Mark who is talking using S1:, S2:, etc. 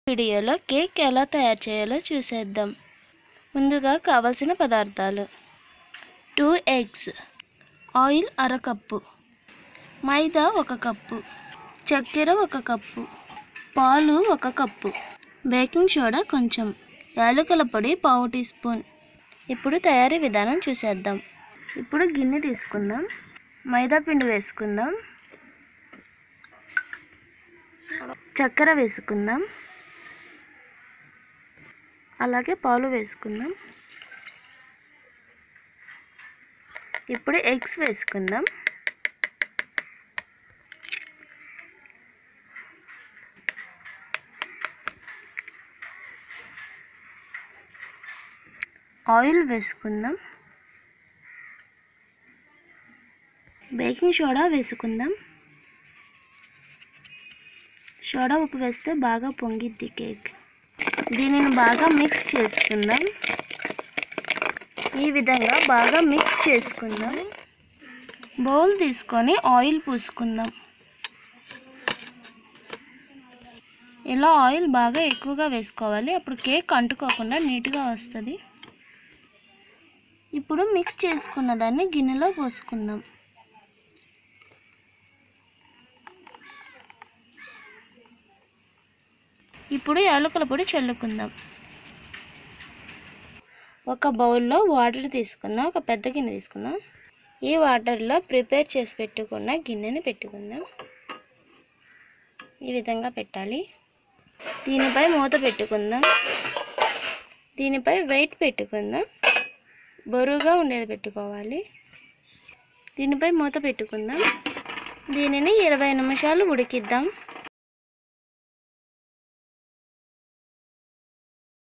S1: వీడియోలో కేక్ ఎలా తయారు చేయాలో చూసేద్దాం ముందుగా కావలసిన పదార్థాలు టూ ఎగ్స్ ఆయిల్ అరకప్పు మైదా ఒక కప్పు చక్కెర ఒక కప్పు పాలు ఒక కప్పు బేకింగ్ సోడా కొంచెం యాలకుల పొడి పావు టీ స్పూన్ ఇప్పుడు తయారీ విధానం చూసేద్దాం ఇప్పుడు గిన్నె తీసుకుందాం మైదా పిండి వేసుకుందాం చక్కెర వేసుకుందాం అలాగే పాలు వేసుకుందాం ఇప్పుడు ఎగ్స్ వేసుకుందాం ఆయిల్ వేసుకుందాం బేకింగ్ సోడా వేసుకుందాం సోడా ఉప్పు వేస్తే బాగా పొంగిద్ది కేక్ దీనిని బాగా మిక్స్ చేసుకుందాం ఈ విధంగా బాగా మిక్స్ చేసుకుందాం బౌల్ తీసుకొని ఆయిల్ పూసుకుందాం ఇలా ఆయిల్ బాగా ఎక్కువగా వేసుకోవాలి అప్పుడు కేక్ అంటుకోకుండా నీట్గా వస్తుంది ఇప్పుడు మిక్స్ చేసుకున్న దాన్ని గిన్నెలో పోసుకుందాం ఇప్పుడు యాలకుల పొడి చల్లుకుందాం ఒక బౌల్లో వాటర్ తీసుకుందాం ఒక పెద్ద గిన్నె తీసుకుందాం ఈ వాటర్లో ప్రిపేర్ చేసి పెట్టుకున్న గిన్నెని పెట్టుకుందాం ఈ విధంగా పెట్టాలి దీనిపై మూత పెట్టుకుందాం దీనిపై వెయిట్ పెట్టుకుందాం బరువుగా ఉండేది పెట్టుకోవాలి దీనిపై మూత పెట్టుకుందాం దీనిని ఇరవై నిమిషాలు ఉడికిద్దాం